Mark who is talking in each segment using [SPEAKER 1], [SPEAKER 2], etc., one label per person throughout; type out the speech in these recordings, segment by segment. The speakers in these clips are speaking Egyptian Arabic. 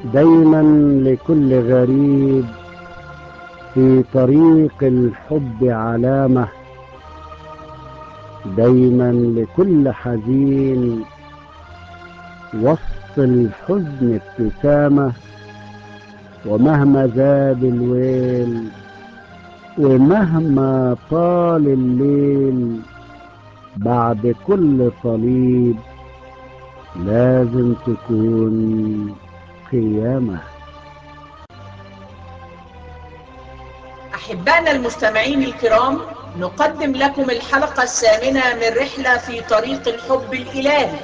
[SPEAKER 1] دايما لكل غريب في طريق الحب علامة دايما لكل حزين وسط الحزن ابتسامة ومهما زاد الويل ومهما طال الليل بعد كل صليب لازم تكون قيامة
[SPEAKER 2] أحبائنا المستمعين الكرام نقدم لكم الحلقة الثامنة من رحلة في طريق الحب الإلهي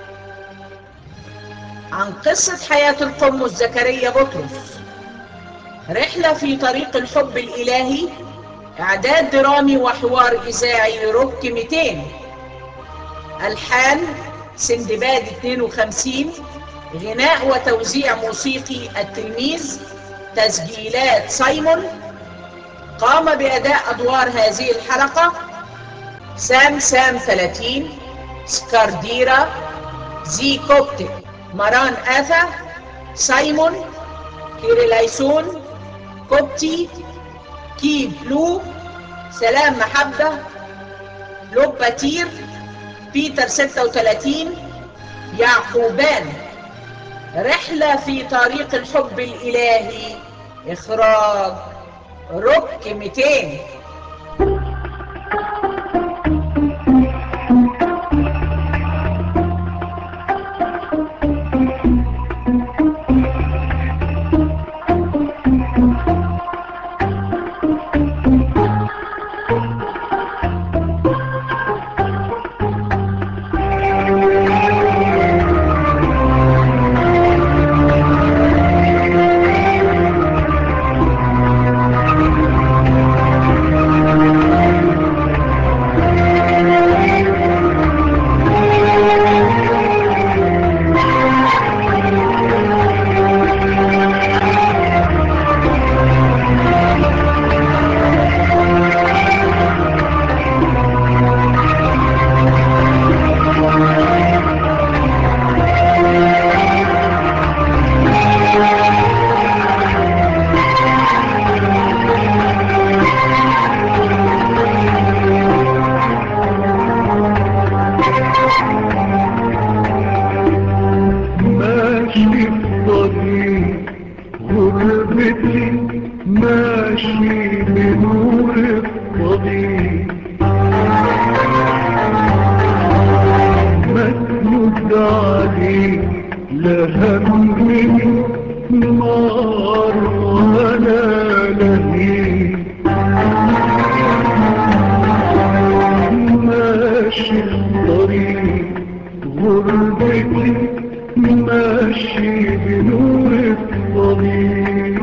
[SPEAKER 2] عن قصة حياة القمص زكريا بطرس رحلة في طريق الحب الإلهي إعداد درامي وحوار إذاعي لروك 200 ألحان سندباد 52 غناء وتوزيع موسيقي التلميذ تسجيلات سايمون قام بأداء أدوار هذه الحلقة سام سام 30 سكارديرا زي كوبتك مران آثا سايمون كيريلايسون كوبتي كي بلو سلام محبة لوب باتير بيتر 36 يعقوبان رحلة في طريق الحب الإلهي إخراج روك 200
[SPEAKER 3] ماشي في طريق غربتي ماشي بنور الطريق مسند عليك لا همني نار ولا لهيب ماشي الطريق غربتي ماشي بنور الطريق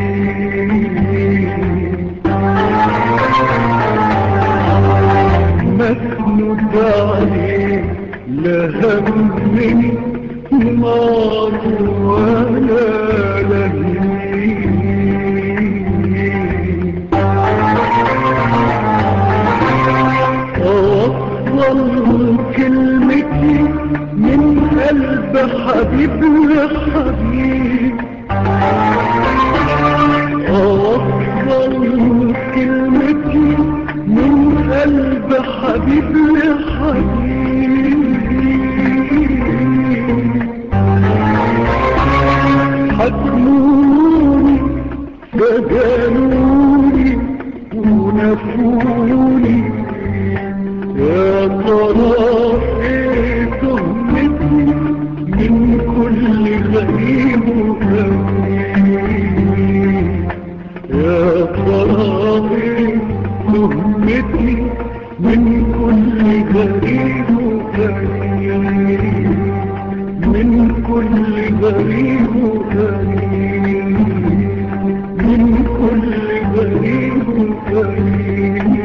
[SPEAKER 3] مسند عليك لا همني نار ولا لهيب أوصل كلمتي من قلب حبيب لحبيب أوصل كلمتي من قلب حبيب لحبيب حكموني فجنوني ونفوني يا ترى ايه تهمتي من كل غريب وغريب يا ترى ايه تهمتي من كل غريب وغريب من كل غريب وغريب من كل غريب وغريب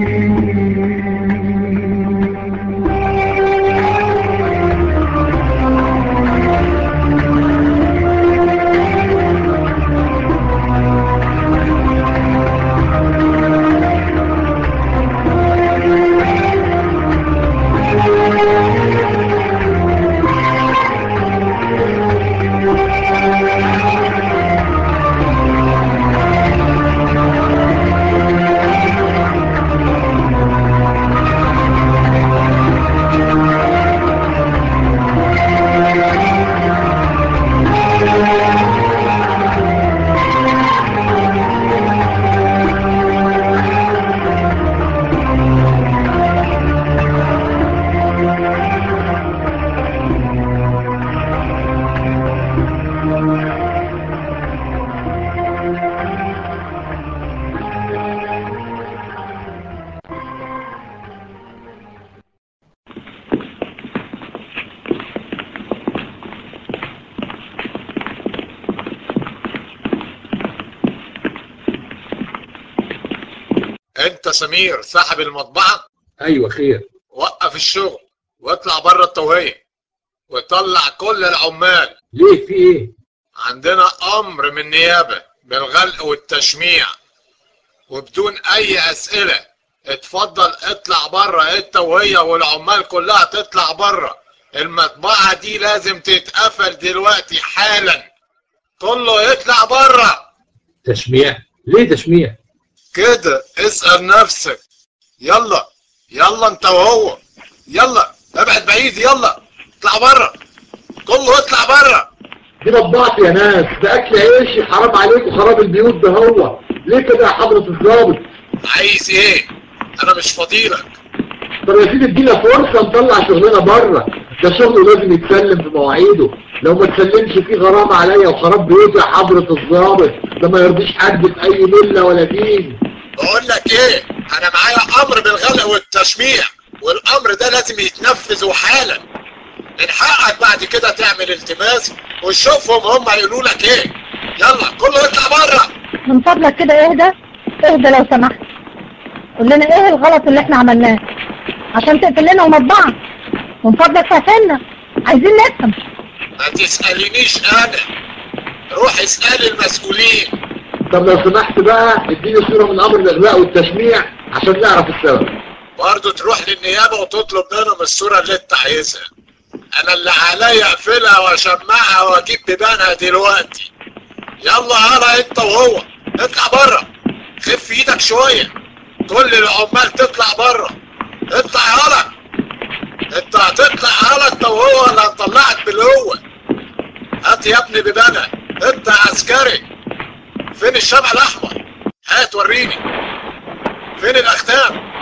[SPEAKER 4] سمير صاحب المطبعة
[SPEAKER 5] ايوه خير
[SPEAKER 4] وقف الشغل واطلع بره التوهية وطلع كل العمال
[SPEAKER 5] ليه في ايه
[SPEAKER 4] عندنا امر من النيابة بالغلق والتشميع وبدون اي اسئلة اتفضل اطلع بره انت وهي والعمال كلها تطلع بره المطبعة دي لازم تتقفل دلوقتي حالا كله يطلع بره
[SPEAKER 5] تشميع ليه تشميع
[SPEAKER 4] كده اسأل نفسك يلا يلا انت وهو يلا ابعد بعيد يلا اطلع بره كله اطلع بره
[SPEAKER 6] دي مطبعتي يا ناس ده اكل عيشي حرام عليكم خراب البيوت ده هو ليه كده يا حضرة الضابط
[SPEAKER 4] عايز ايه انا مش فضيلك
[SPEAKER 6] طب يا سيدي ادينا فرصة نطلع شغلنا بره ده شغله لازم يتسلم في مواعيده لو ما تسلمش فيه غرامة عليا وخراب بيوتي يا حضرة الضابط ده ما يرضيش حد في اي ملة ولا دين
[SPEAKER 4] بقول لك ايه انا معايا امر بالغلق والتشميع والامر ده لازم يتنفذ وحالا من حقك بعد كده تعمل التماس وشوفهم هم يقولوا لك ايه يلا كله يطلع بره
[SPEAKER 7] من فضلك كده اهدى اهدى لو سمحت قول لنا ايه الغلط اللي احنا عملناه عشان تقفل لنا المطبعة من فضلك فهمنا عايزين نفهم
[SPEAKER 4] ما تسألينيش انا روح اسأل المسؤولين
[SPEAKER 6] طب لو سمحت بقى اديني صورة من امر الاغلاق والتشميع عشان نعرف السبب
[SPEAKER 4] برضه تروح للنيابة وتطلب منهم الصورة اللي انت عايزها انا اللي عليا اقفلها واشمعها واجيب بيبانها دلوقتي يلا يلا انت وهو اطلع بره خف ايدك شوية كل العمال تطلع بره اطلع يلا انت هتطلع يلا انت وهو ولا هنطلعك بالقوة هات يا ابني بيبانها انت عسكري فين الشمع الاحمر هات وريني فين الاختام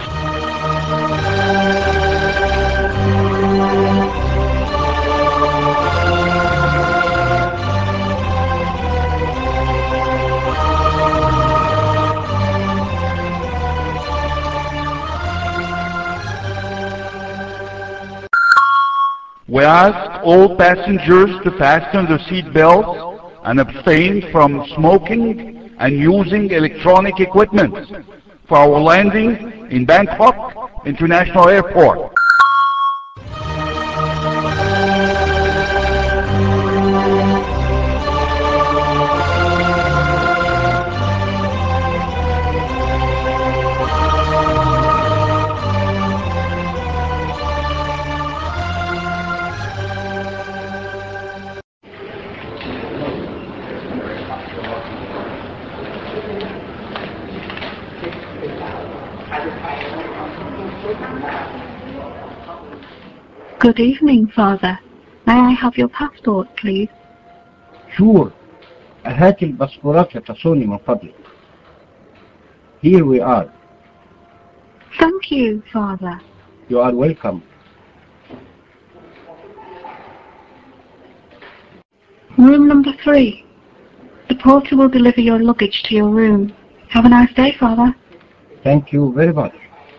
[SPEAKER 8] We ask all passengers to fasten their seat belts and abstain from smoking and using electronic equipment for our landing in Bangkok International Airport.
[SPEAKER 9] Good evening, Father. May I have your passport, please?
[SPEAKER 1] شور هات الباسبورات لتصوني من فضلك Here we are.
[SPEAKER 9] Thank you, Father.
[SPEAKER 1] You are welcome.
[SPEAKER 9] Room number three. The porter will deliver your luggage to your room. Have a nice day, Father.
[SPEAKER 1] Thank you very much.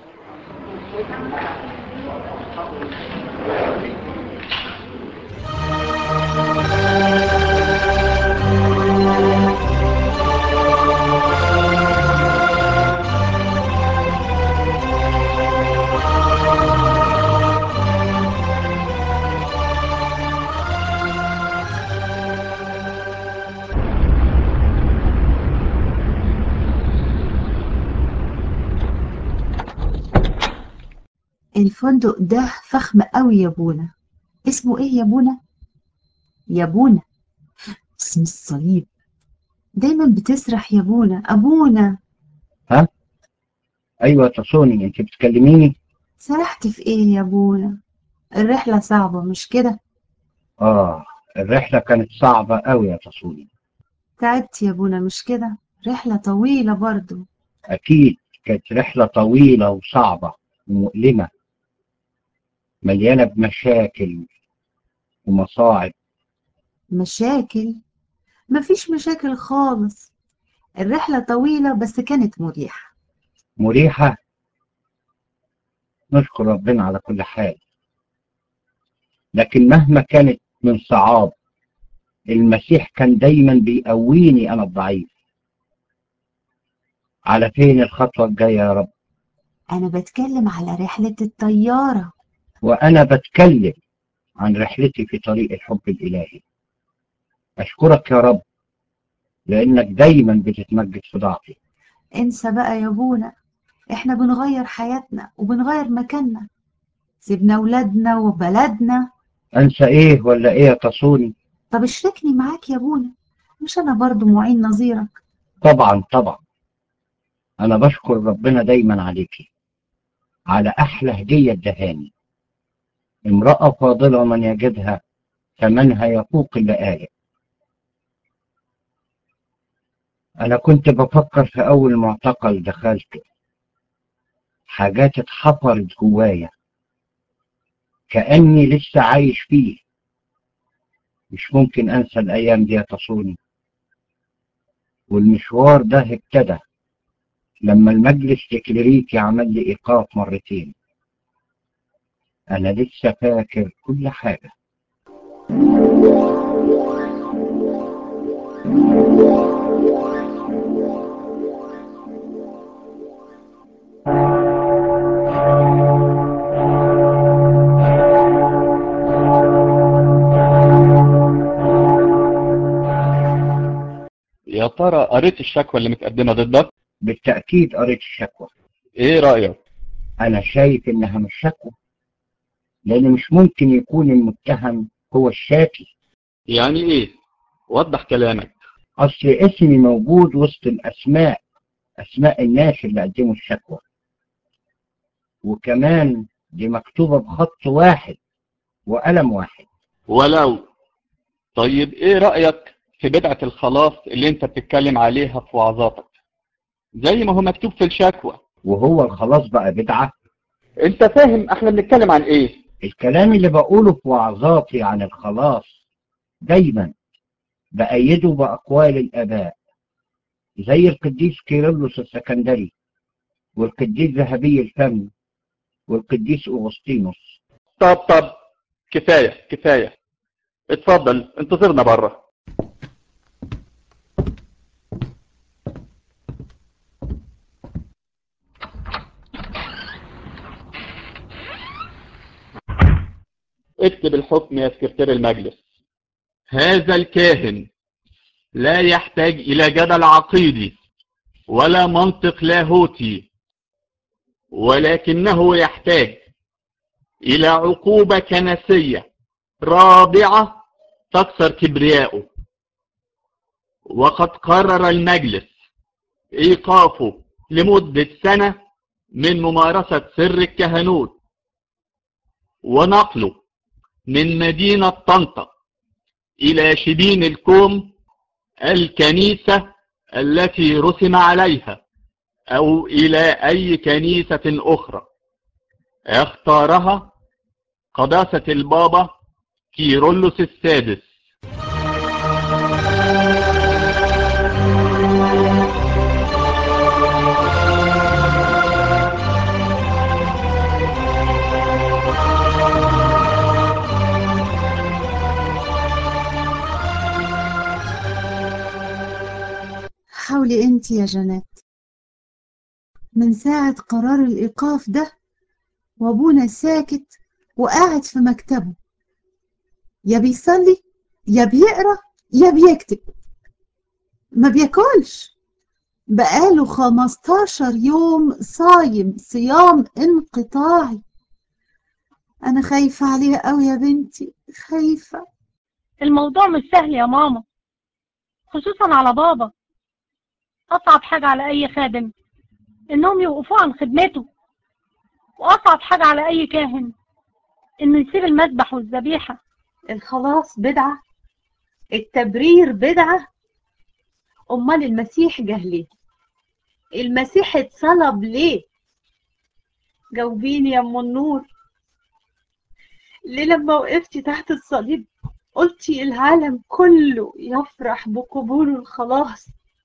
[SPEAKER 10] الفندق ده فخم قوي يا بونا اسمه ايه يا بونا يا بونا اسم الصليب دايما بتسرح يا بونا ابونا
[SPEAKER 1] ها؟ أيوة تصوني أنت بتكلميني؟
[SPEAKER 10] سرحت في ايه يا بونا الرحلة صعبة مش كده
[SPEAKER 1] آه الرحلة كانت صعبة أوي يا تصوني
[SPEAKER 10] تعبت يا بونا مش كده رحلة طويلة برضو
[SPEAKER 1] أكيد كانت رحلة طويلة وصعبة ومؤلمة مليانة بمشاكل ومصاعب
[SPEAKER 10] مشاكل مفيش مشاكل خالص الرحلة طويلة بس كانت مريحة
[SPEAKER 1] مريحة نشكر ربنا على كل حال لكن مهما كانت من صعاب المسيح كان دايما بيقويني أنا الضعيف على فين الخطوة الجاية يا رب
[SPEAKER 10] أنا بتكلم على رحلة الطيارة
[SPEAKER 1] وأنا بتكلم عن رحلتي في طريق الحب الإلهي أشكرك يا رب لأنك دايما بتتمجد في ضعفي
[SPEAKER 10] انسى بقى يا ابونا احنا بنغير حياتنا وبنغير مكاننا سيبنا ولادنا وبلدنا
[SPEAKER 1] أنسى إيه ولا إيه يا تصوني
[SPEAKER 10] طب اشركني معاك يا ابونا مش انا برضو معين نظيرك
[SPEAKER 1] طبعا طبعا أنا بشكر ربنا دايما عليكي على أحلى هدية ادهاني امرأة فاضلة من يجدها ثمنها يفوق اللآلئ أنا كنت بفكر في أول معتقل دخلته حاجات اتحفرت جوايا كأني لسه عايش فيه مش ممكن أنسى الأيام دي يا تصوني والمشوار ده ابتدى لما المجلس الكليريكي عمل لي إيقاف مرتين أنا لسه فاكر كل حاجة
[SPEAKER 11] يا ترى قريت الشكوى اللي متقدمة ضدك؟
[SPEAKER 1] بالتأكيد قريت الشكوى
[SPEAKER 11] ايه رأيك؟
[SPEAKER 1] أنا شايف إنها مش شكوى لأن مش ممكن يكون المتهم هو الشاكي
[SPEAKER 11] يعني ايه؟ وضح كلامك
[SPEAKER 1] أصل اسمي موجود وسط الأسماء أسماء الناس اللي قدموا الشكوى وكمان دي مكتوبة بخط واحد وقلم واحد
[SPEAKER 11] ولو طيب ايه رأيك في بدعة الخلاص اللي انت بتتكلم عليها في وعظاتك زي ما هو مكتوب في الشكوى
[SPEAKER 1] وهو الخلاص بقى بدعة
[SPEAKER 11] انت فاهم احنا بنتكلم عن ايه
[SPEAKER 1] الكلام اللي بقوله في وعظاتي عن الخلاص دايما بأيده بأقوال الآباء زي القديس كيرلس السكندري والقديس ذهبي الفم والقديس أغسطينوس
[SPEAKER 11] طب طب كفاية كفاية اتفضل انتظرنا بره اكتب الحكم يا سكرتير المجلس هذا الكاهن لا يحتاج إلى جدل عقيدي ولا منطق لاهوتي ولكنه يحتاج إلى عقوبة كنسية رابعة تكسر كبرياءه وقد قرر المجلس إيقافه لمدة سنة من ممارسة سر الكهنوت ونقله من مدينة طنطا إلى شبين الكوم الكنيسة التي رسم عليها أو إلى أي كنيسة أخرى اختارها قداسة البابا كيرلس السادس
[SPEAKER 10] حاولي انت يا جنات من ساعة قرار الإيقاف ده وأبونا ساكت وقاعد في مكتبه يا بيصلي يا بيقرأ يا بيكتب ما بياكلش بقاله خمستاشر يوم صايم صيام انقطاعي أنا خايفة عليه قوي يا بنتي خايفة
[SPEAKER 7] الموضوع مش سهل يا ماما خصوصا على بابا أصعب حاجة على أي خادم إنهم يوقفوه عن خدمته وأصعب حاجة على أي كاهن إنه يسيب المذبح والذبيحة
[SPEAKER 12] الخلاص بدعة التبرير بدعة أمال المسيح جه ليه المسيح اتصلب ليه جاوبيني يا أم النور ليه لما وقفتي تحت الصليب قلتي العالم كله يفرح بقبول الخلاص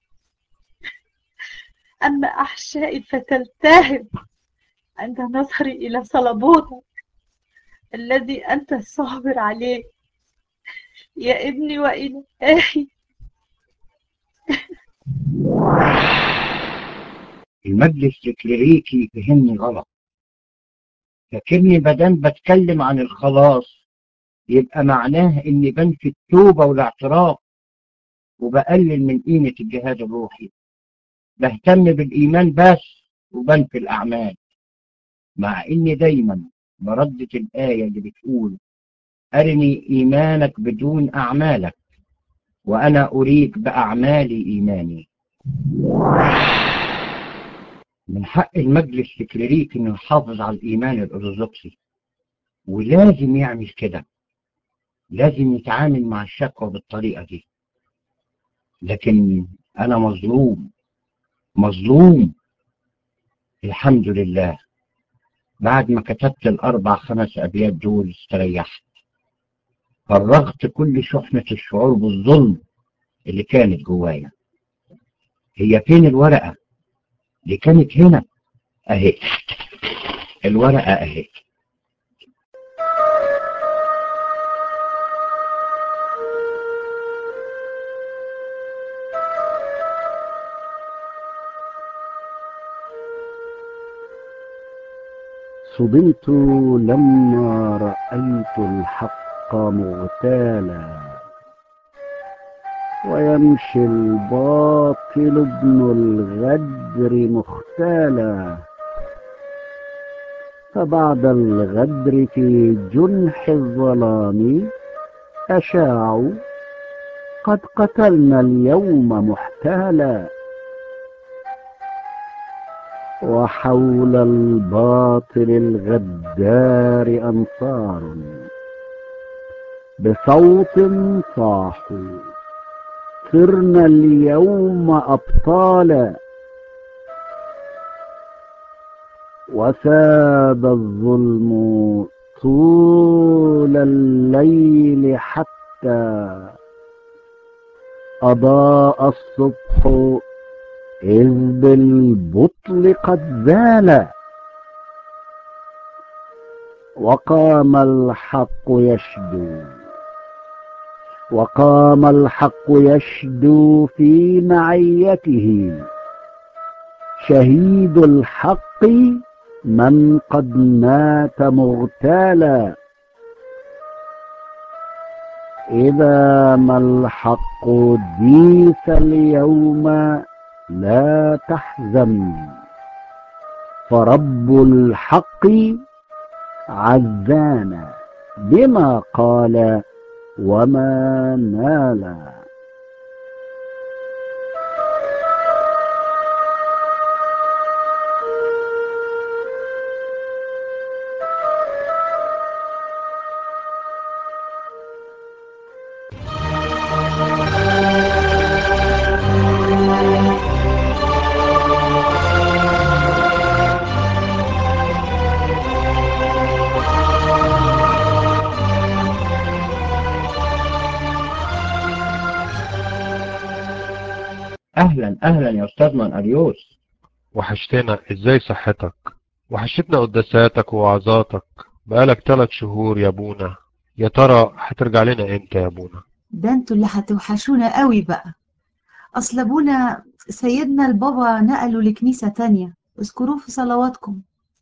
[SPEAKER 12] أما أحشائي فتلتهب عند نظري إلى صلبوتك الذي أنت الصابر عليه يا ابني وإلهي
[SPEAKER 1] المجلس الكليريكي فهمني غلط فاكرني بدل بتكلم عن الخلاص يبقى معناه اني بنفي التوبة والاعتراف وبقلل من قيمة الجهاد الروحي بهتم بالإيمان بس وبنفي الأعمال مع إني دايما بردد الآية اللي بتقول أرني إيمانك بدون أعمالك وأنا أريك بأعمالي إيماني من حق المجلس الكليريكي إنه يحافظ على الإيمان الأرثوذكسي ولازم يعمل كده لازم يتعامل مع الشكوى بالطريقة دي لكن أنا مظلوم مظلوم الحمد لله بعد ما كتبت الأربع خمس أبيات دول استريحت فرغت كل شحنة الشعور بالظلم اللي كانت جوايا هي فين الورقة اللي كانت هنا أهي الورقة أهي
[SPEAKER 13] صدمت لما رأيت الحق مغتالا ويمشي الباطل ابن الغدر مختالا فبعد الغدر في جنح الظلام أشاعوا قد قتلنا اليوم محتالا وحول الباطل الغدار أنصار بصوت صاحوا صرنا اليوم أبطالا وساد الظلم طول الليل حتى أضاء الصبح إذ بالبطل قد زال وقام الحق يشدو وقام الحق يشدو في معيته شهيد الحق من قد مات مغتالا إذا ما الحق ديس اليوم لا تحزن فرب الحق عزانا بما قال وما نال
[SPEAKER 1] أهلا أهلا يا أستاذنا أريوس
[SPEAKER 14] وحشتنا ازاي صحتك وحشتنا قداساتك ووعظاتك بقالك ثلاث شهور يا ابونا يا ترى هترجع لنا امتى يا ابونا
[SPEAKER 10] ده انتوا اللي هتوحشونا قوي بقى اصل ابونا سيدنا البابا نقلوا لكنيسة تانية اذكروه في صلواتكم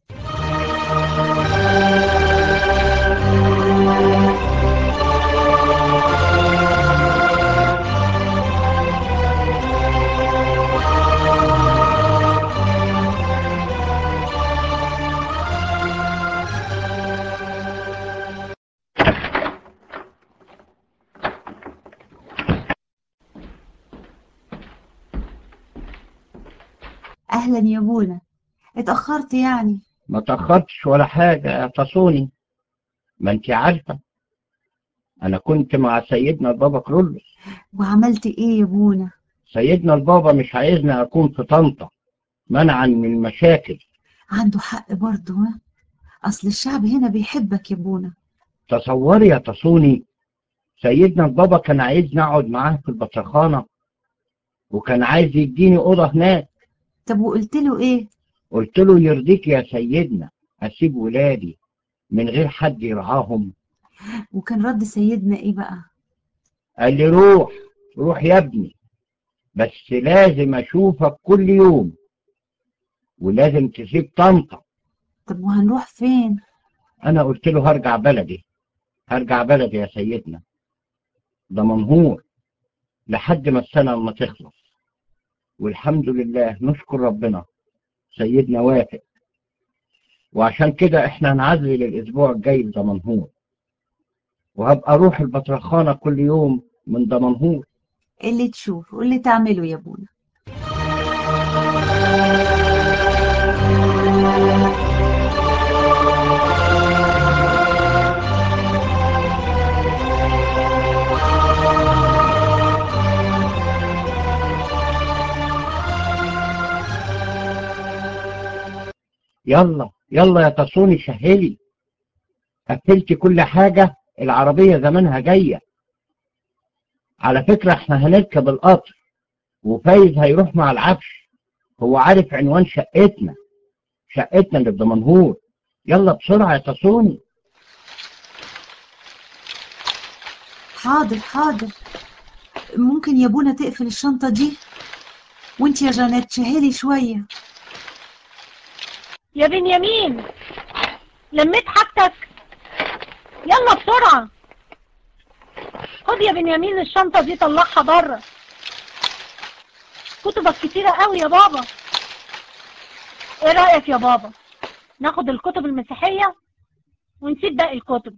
[SPEAKER 10] اهلا يا ابونا اتأخرت يعني
[SPEAKER 1] ما تأخرتش ولا حاجة يا تصوني ما انت عارفة أنا كنت مع سيدنا البابا كرولوس
[SPEAKER 10] وعملت ايه يا ابونا
[SPEAKER 1] سيدنا البابا مش عايزني أكون في طنطا منعا من المشاكل
[SPEAKER 10] عنده حق برضه ها اصل الشعب هنا بيحبك يا ابونا
[SPEAKER 1] تصوري يا تصوني سيدنا البابا كان عايزني أقعد معاه في البطرخانة وكان عايز يديني أوضة هناك
[SPEAKER 10] طب وقلت له ايه
[SPEAKER 1] قلت له يرضيك يا سيدنا أسيب ولادي من غير حد يرعاهم
[SPEAKER 10] وكان رد سيدنا ايه بقى
[SPEAKER 1] قال لي روح روح يا ابني بس لازم أشوفك كل يوم ولازم تسيب طنطا
[SPEAKER 10] طب وهنروح فين
[SPEAKER 1] انا قلت له هرجع بلدي هرجع بلدي يا سيدنا ده منهور لحد ما السنة ما تخلص والحمد لله نشكر ربنا سيدنا وافق وعشان كده احنا هنعزل الاسبوع الجاي لدمنهور وهبقى اروح البطرخانة كل يوم من دمنهور
[SPEAKER 10] اللي تشوف واللي تعمله يا ابونا
[SPEAKER 1] يلا يلا يا تصوني سهلي قفلتي كل حاجة العربية زمانها جاية على فكرة احنا هنركب القطر وفايز هيروح مع العفش هو عارف عنوان شقتنا شقتنا اللي في دمنهور يلا بسرعة يا تصوني
[SPEAKER 10] حاضر حاضر ممكن يا ابونا تقفل الشنطة دي وانت يا جانيت شهلي شوية
[SPEAKER 7] يا بنيامين لميت حاجتك يلا بسرعة خد يا بنيامين الشنطة دي طلعها بره كتبك كتيرة قوي يا بابا ايه رأيك يا بابا ناخد الكتب المسيحية ونسيب باقي الكتب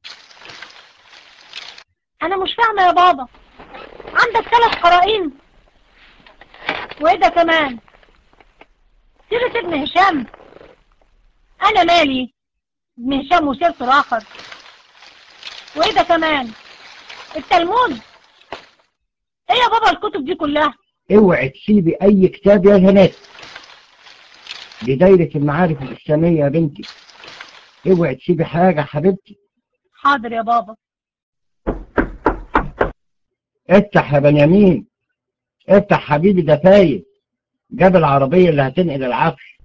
[SPEAKER 7] انا مش فاهمة يا بابا عندك ثلاث قرائن وايه ده كمان سيرة ابن هشام انا مالي ابن هشام وسيرته الاخر وايه ده كمان التلمود ايه يا بابا الكتب دي كلها
[SPEAKER 1] اوعي تسيبي اي كتاب يا جنات دي دايرة المعارف الاسلامية يا بنتي اوعي تسيبي حاجة يا حبيبتي
[SPEAKER 7] حاضر يا بابا
[SPEAKER 1] افتح يا بنيامين افتح حبيبي ده فايز جاب العربية اللي هتنقل العفش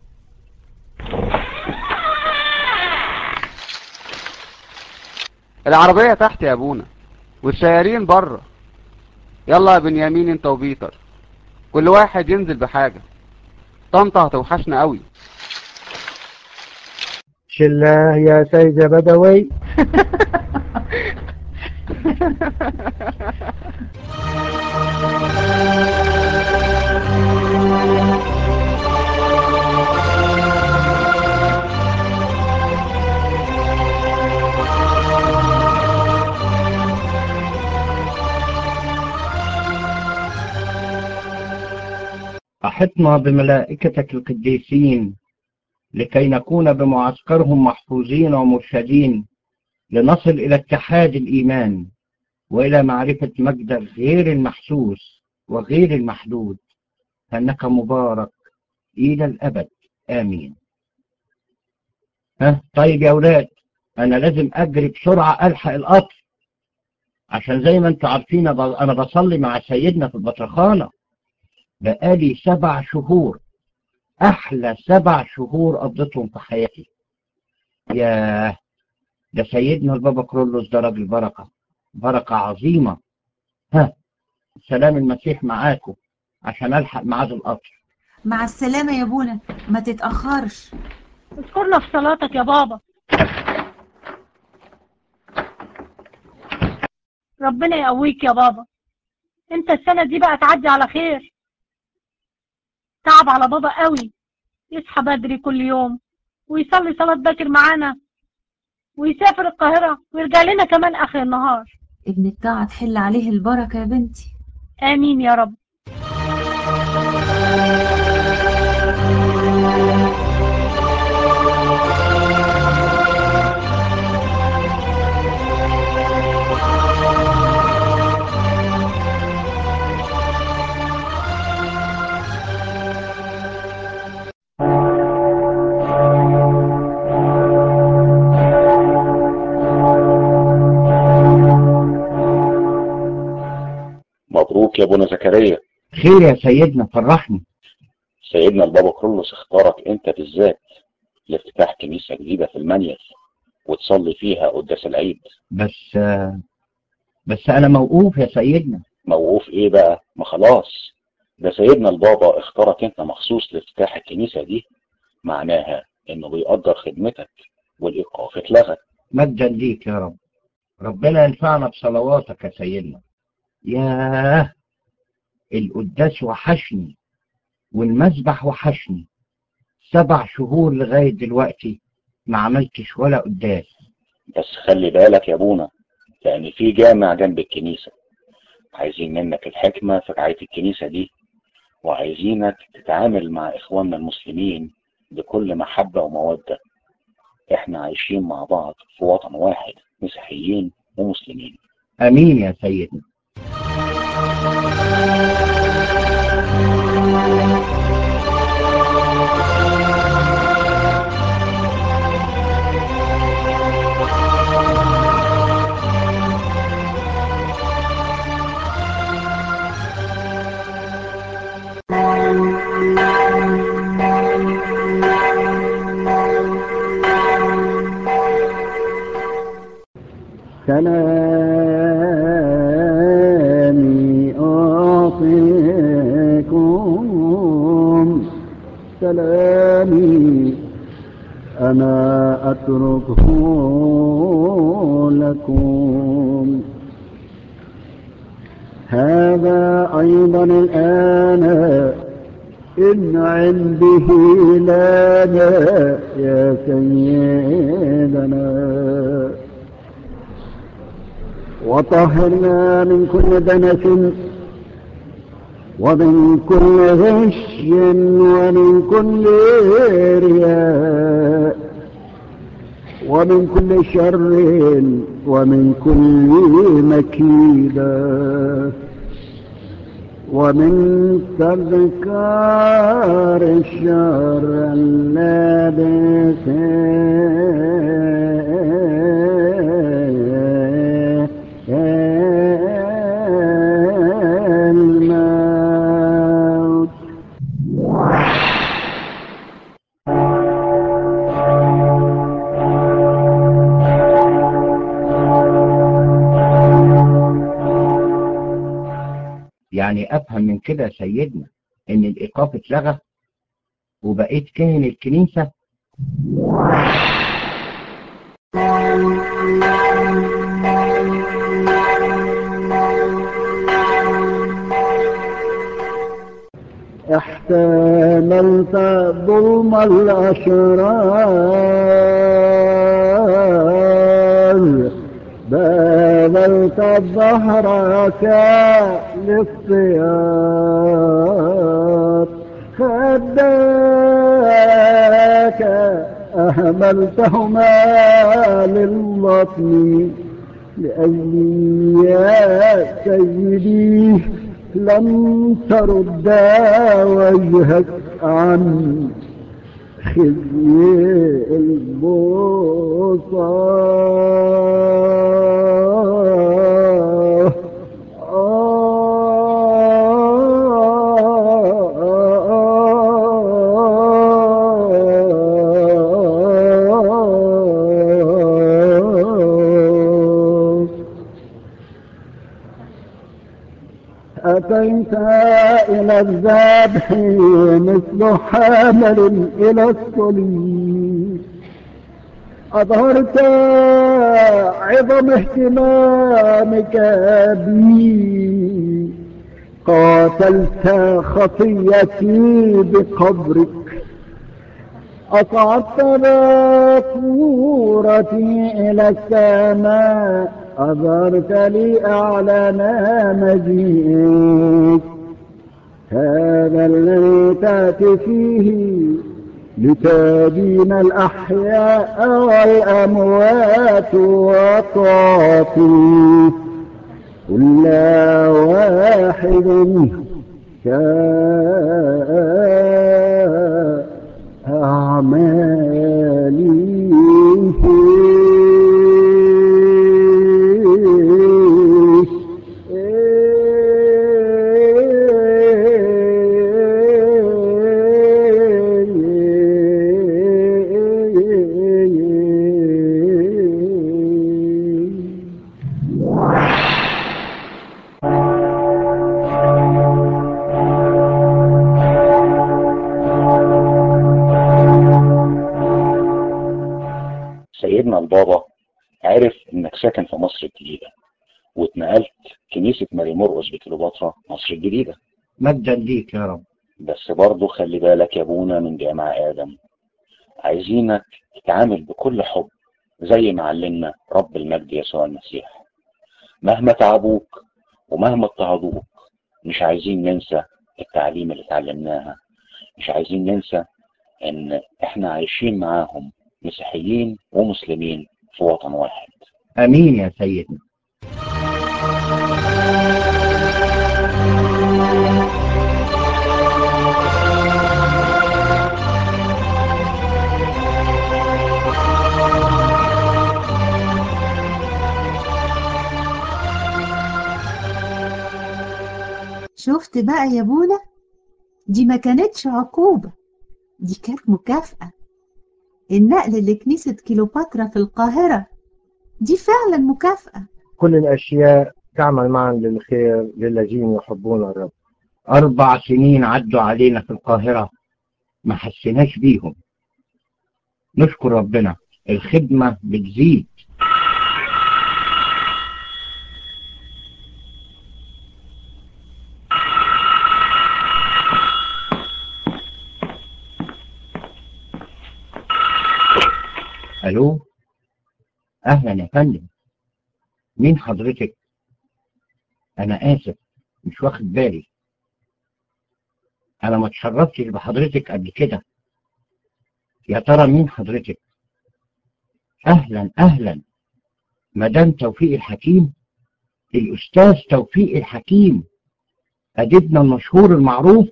[SPEAKER 15] العربية تحت يا ابونا والسيارين بره يلا يا بنيامين انت وبيتر كل واحد ينزل بحاجة طنطا هتوحشنا قوي
[SPEAKER 1] شله يا سيد بدوي أحطنا بملائكتك القديسين لكي نكون بمعسكرهم محفوظين ومرشدين لنصل إلى اتحاد الإيمان وإلى معرفة مجدك غير المحسوس وغير المحدود أنك مبارك إلى الأبد آمين ها طيب يا أولاد أنا لازم أجري بسرعة ألحق القطر عشان زي ما أنتم عارفين أنا بصلي مع سيدنا في البطرخانة بقالي سبع شهور أحلى سبع شهور قضيتهم في حياتي يا ده سيدنا البابا كرولوس ده راجل بركة بركة عظيمة ها سلام المسيح معاكم عشان ألحق ميعاد القطر
[SPEAKER 10] مع السلامة يا ابونا ما تتأخرش
[SPEAKER 7] اذكرنا في صلاتك يا بابا ربنا يقويك يا بابا انت السنة دي بقى تعدي على خير تعب على بابا قوي يصحى بدري كل يوم ويصلي صلاة باكر معانا ويسافر القاهرة ويرجع لنا كمان آخر النهار
[SPEAKER 10] ابن الطاعة تحل عليه البركة يا بنتي
[SPEAKER 7] آمين يا رب
[SPEAKER 16] مبروك يا ابونا زكريا
[SPEAKER 1] خير يا سيدنا فرحني
[SPEAKER 16] سيدنا البابا كرولوس اختارك انت بالذات لافتتاح كنيسة جديدة في المنيل وتصلي فيها قداس العيد
[SPEAKER 1] بس بس أنا موقوف يا سيدنا
[SPEAKER 16] موقوف ايه بقى ما خلاص ده سيدنا البابا اختارك انت مخصوص لافتتاح الكنيسة دي معناها انه بيقدر خدمتك والايقاف اتلغى
[SPEAKER 1] مجدا ليك يا رب ربنا ينفعنا بصلواتك يا سيدنا ياه القداس وحشني والمسبح وحشني سبع شهور لغاية دلوقتي ما عملتش ولا قداس
[SPEAKER 16] بس خلي بالك يا ابونا لان في جامع جنب الكنيسة عايزين منك الحكمة في رعاية الكنيسة دي وعايزينك تتعامل مع اخواننا المسلمين بكل محبة ومودة احنا عايشين مع بعض في وطن واحد مسيحيين ومسلمين
[SPEAKER 1] امين يا سيدنا
[SPEAKER 13] سلامي أعطيكم سلامي أنا أتركه لكم هذا أيضا الآن إن عنده لنا يا سيدنا وطهرنا من كل دنس ومن كل غش ومن كل رياء ومن كل شر ومن كل مكيدة ومن تذكار الشر الذي الموت
[SPEAKER 1] يعني افهم من كده يا سيدنا ان الايقاف اتلغى وبقيت كاهن الكنيسة
[SPEAKER 13] احتملت ظلم الأشرار بذلت ظهرك للصياد خداك أهملتهما للبطن لأجلي يا سيدي لم ترد وجهك عن خزي البصار أتيت إلى الذبح مثل حامل إلى الصليب أظهرت عظم اهتمامك بي قاتلت خطيتي بقبرك أصعدت باكورتي إلى السماء أظهرت لي أعلان مجيئك هذا الذي تأتي فيه لتدين الأحياء والأموات وتعطي كل واحد كأعماله
[SPEAKER 16] ساكن في مصر الجديدة واتنقلت كنيسة ماري مرقس بكليوباترا مصر الجديدة
[SPEAKER 1] مجدا ليك يا رب
[SPEAKER 16] بس برضه خلي بالك يا ابونا من جامع آدم عايزينك تتعامل بكل حب زي ما علمنا رب المجد يسوع المسيح مهما تعبوك ومهما اضطهدوك مش عايزين ننسى التعليم اللي اتعلمناها مش عايزين ننسى ان احنا عايشين معاهم مسيحيين ومسلمين في وطن واحد
[SPEAKER 1] امين يا سيدنا
[SPEAKER 10] شفت بقى يا بولا دي ما كانتش عقوبة دي كانت مكافأة النقل لكنيسة كيلوباترا في القاهرة دي فعلا مكافأة
[SPEAKER 17] كل الأشياء تعمل معا للخير للذين يحبون الرب
[SPEAKER 1] أربع سنين عدوا علينا في القاهرة ما حسيناش بيهم نشكر ربنا الخدمة بتزيد ألو أهلا يا فندم مين حضرتك أنا آسف مش واخد بالي أنا ما اتشرفتش بحضرتك قبل كده يا ترى مين حضرتك أهلا أهلا مدام توفيق الحكيم الأستاذ توفيق الحكيم أديبنا المشهور المعروف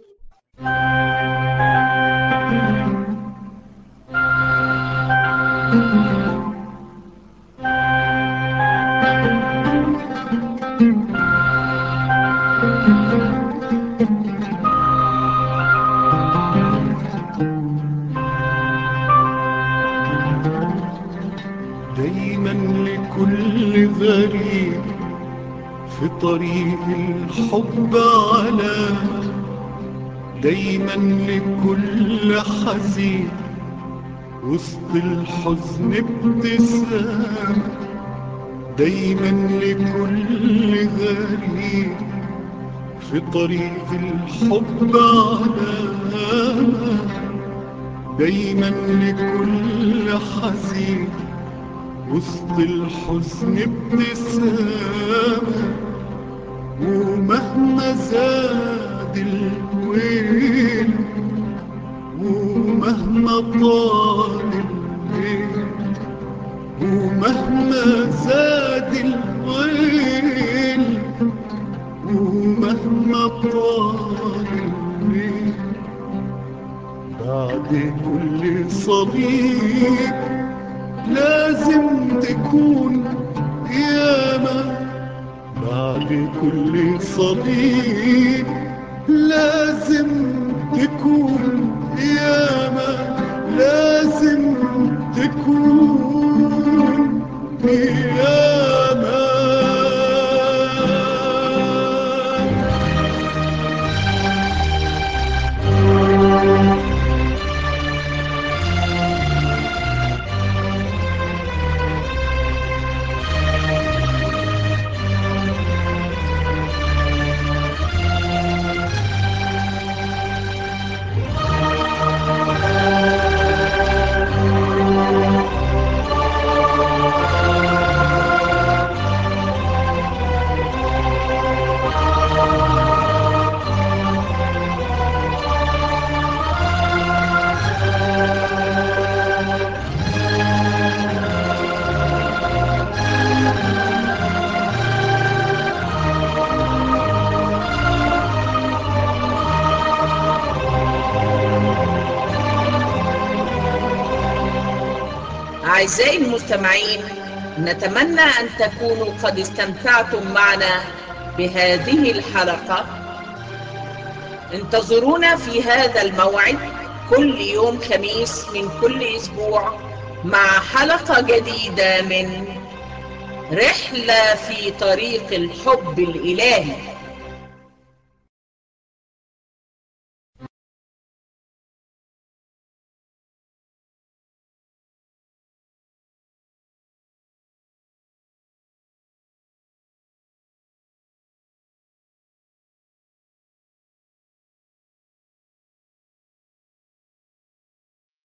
[SPEAKER 3] دايما لكل غريب في طريق الحب علامة دايما لكل حزين وسط الحزن ابتسامة دايما لكل غريب في طريق الحب علامة دايما لكل حزين وسط الحزن ابتسامة ومهما زاد الويل ومهما طال الليل ومهما زاد الويل ومهما طال الليل بعد كل صليب لازم تكون قيامة بعد كل صليب لازم تكون قيامة لازم تكون قيامة
[SPEAKER 2] أعزائي المستمعين نتمنى أن تكونوا قد استمتعتم معنا بهذه الحلقة انتظرونا في هذا الموعد كل يوم خميس من كل أسبوع مع حلقة جديدة من رحلة في طريق الحب الإلهي